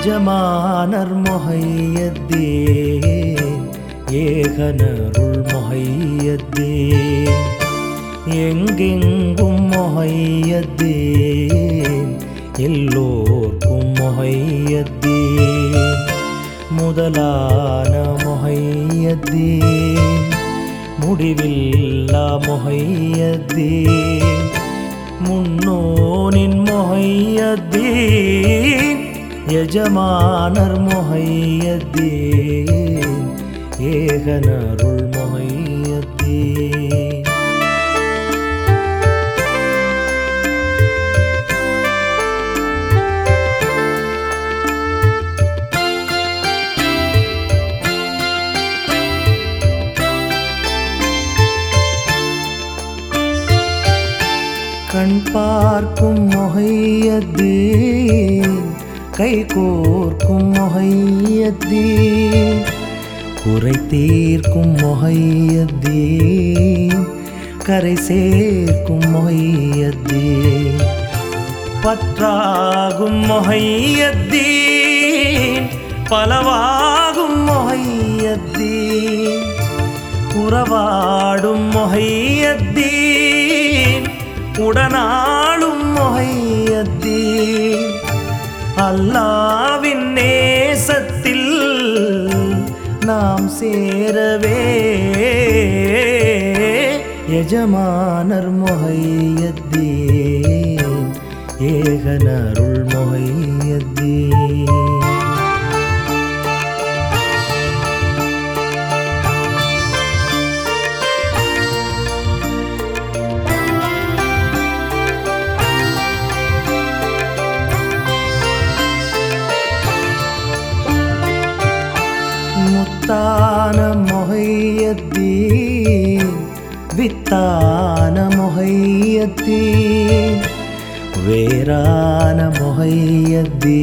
எஜமானர் மொஹையத்தே ஏகனருள் மொஹையத்தே எங்கெங்கும் மொஹையத்தே எல்லோர்க்கும் மொஹையத்தே முதலான மொஹையத்தே முடிவில்லா மொஹையத்தே முன்னோனின் மொஹையத்தீன் எஜமானர் மொஹையத்தீன் ஏகனருள் மொஹையத்தீன் கண் பார்க்கும் மொஹையத்தே கை கோர்க்கும் மொஹையத்தே குறை தீர்க்கும் மொஹையத்தே கரை சேர்க்கும் மொஹையத்தே பற்றாகும் மொஹையத்தே பலவாகும் மொஹையத்தே உறவாடும் மொஹையத்தீன் உடனாளும் மொஹையத்தீன் அல்லாவின் நேசத்தில் நாம் சேரவே எஜமானர் மொஹையத்தீன் ஏகனருள் மொஹையத்தீன் முத்தான மொஹையத்தீ வித்தான மொஹையத்தீ வேரான மொஹையத்தீ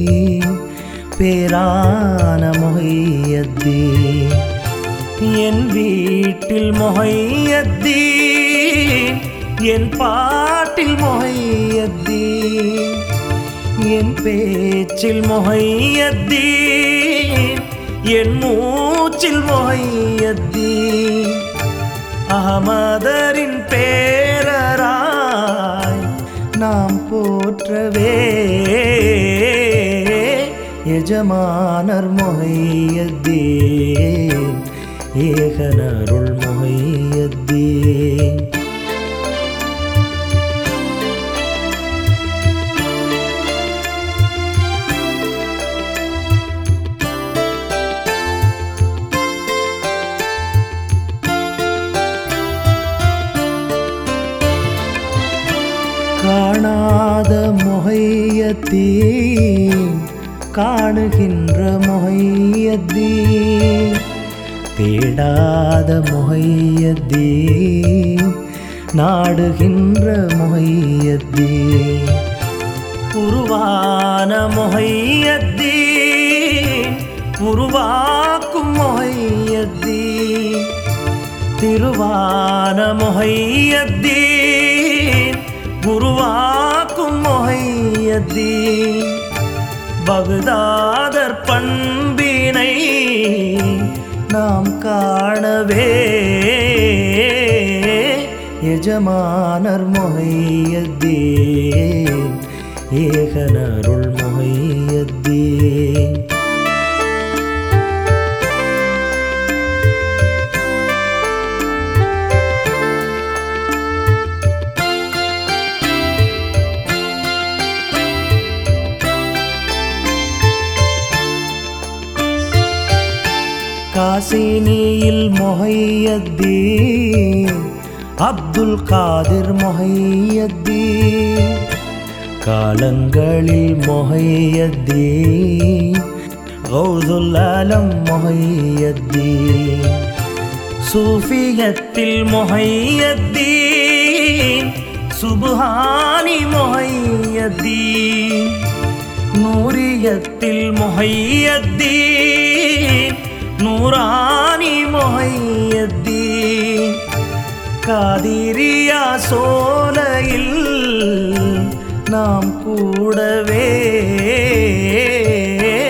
பேரான மொஹையத்தீ என் வீட்டில் மொஹையத்தீ என் பாட்டில் மொஹையத்தீ என் பேச்சில் மொஹையத்தீன் என் மூச்சில் மொஹையத்தீன் அகமதரின் பேரராய் நாம் போற்றவே எஜமானர் மொஹையத்தீன் ஏகனருள் மொஹையத்தீன் காணாத மொஹையத்தீ காணுகின்ற மொஹையத்தீ தேடாத மொஹையத்தீ நாடுகின்ற மொஹையத்தீ உருவான மொஹையத்தீ உருவாக்கும் மொஹையத்தீ திருவான மொஹையத்தீன் குருவாக்கும் மொஹையத்தீன் பகுதாதர் பண்பினை நாம் காணவே எஜமானர் மொஹையத்தீன் ஏகனருள் மொஹையத்தீன் காசினியில் மொஹையத்தீன் அப்துல் காதிர் மொஹையத்தீன் காலங்களில் மொஹையத்தீன் கௌதுல் அலம் மொஹையத்தீன் சூஃபியத்தில் மொஹையத்தீன் சுபஹானி மொஹையத்தீன் நூரியத்தில் மொஹையத்தீன் நூரானி மொஹையத்தீன் காதிரியா சோலையில் நாம் கூடவே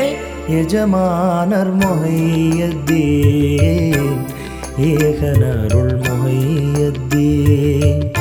எஜமானர் மொஹையத்தீன் ஏகனருள் மொஹையத்தீன்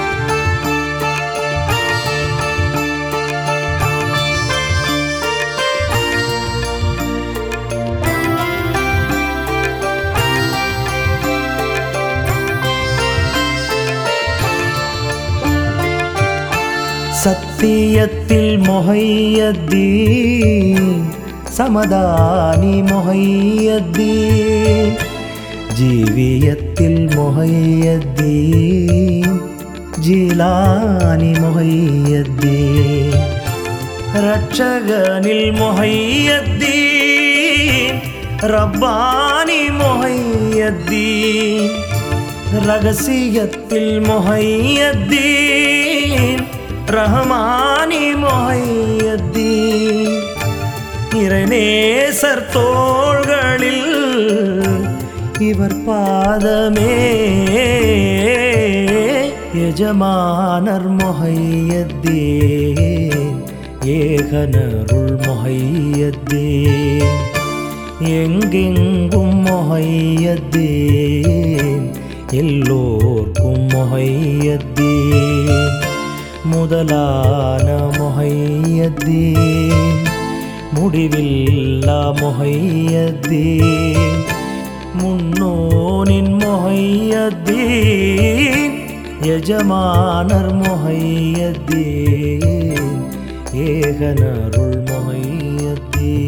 சத்தியத்தில் மொஹையத்தீன் சமதானி மொஹையத்தீன் ஜீவியத்தில் மொஹையத்தீன் ஜீலானி மொஹையத்தீன் ரட்சகனில் மொஹையத்தீன் ரப்பானி மொஹையத்தீன் ரகசியத்தில் மொஹையத்தீன் ரஹமானி மொஹையத்தீன் இறைநேசர் தோள்களில் இவர் பாதமே எஜமானர் மொஹையத்தீன் ஏகனருள் மொஹையத்தீன் எங்கெங்கும் மொஹையத்தீன் எல்லோர்க்கும் மொஹையத்தீன் முதலான மொஹையத்தீன் முடிவில்லா மொஹையத்தீன் முன்னோனின் மொஹையத்தீன் எஜமானர் மொஹையத்தீன் ஏகனருள் மொஹையத்தீன்